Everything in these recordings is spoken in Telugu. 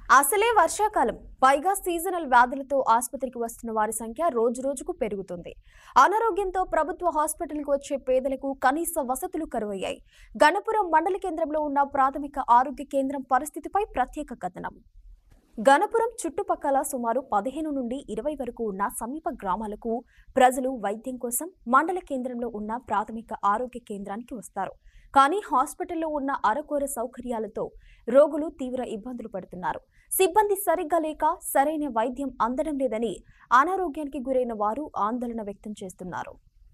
అసలే వర్షాకాలం పైగా సీజనల్ వ్యాధులతో ఆసుపత్రికి వస్తున్న వారి సంఖ్య రోజు రోజుకు పెరుగుతుంది అనారోగ్యంతో ప్రభుత్వ హాస్పిటల్కి వచ్చే పేదలకు కనీస వసతులు కరువయ్యాయి గణపురం మండల కేంద్రంలో ఉన్న ప్రాథమిక ఆరోగ్య కేంద్రం పరిస్థితిపై ప్రత్యేక కథనం గణపురం చుట్టుపక్కల సుమారు పదిహేను నుండి ఇరవై వరకు ఉన్న సమీప గ్రామాలకు ప్రజలు వైద్యం కోసం మండల కేంద్రంలో ఉన్న ప్రాథమిక ఆరోగ్య కేంద్రానికి వస్తారు కానీ హాస్పిటల్లో ఉన్న అరకొర సౌకర్యాలతో రోగులు తీవ్ర ఇబ్బందులు పడుతున్నారు సిబ్బంది సరిగ్గా లేక సరైన వైద్యం అందడం లేదని అనారోగ్యానికి గురైన వారు ఆందోళన వ్యక్తం చేస్తున్నారు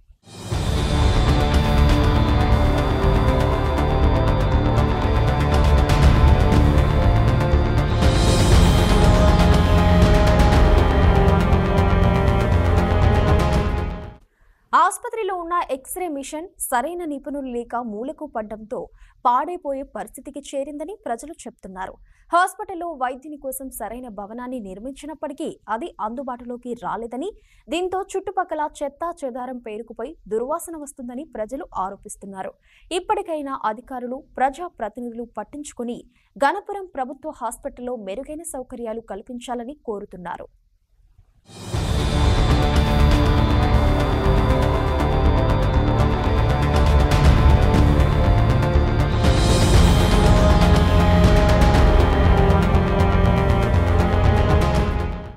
ఆసుపత్రిలో ఉన్న ఎక్స్రే మిషన్ సరైన నిపుణులు లేక మూలకు పడ్డంతో పాడైపోయే పరిస్థితికి చేరిందని ప్రజలు చెప్తున్నారు హాస్పిటల్లో వైద్యుని కోసం సరైన భవనాన్ని నిర్మించినప్పటికీ అది అందుబాటులోకి రాలేదని దీంతో చుట్టుపక్కల చెత్తా చెదారం పేరుకుపోయి దుర్వాసన వస్తుందని ప్రజలు ఆరోపిస్తున్నారు ఇప్పటికైనా అధికారులు ప్రజా ప్రతినిధులు పట్టించుకుని గణపురం ప్రభుత్వ హాస్పిటల్లో మెరుగైన సౌకర్యాలు కల్పించాలని కోరుతున్నారు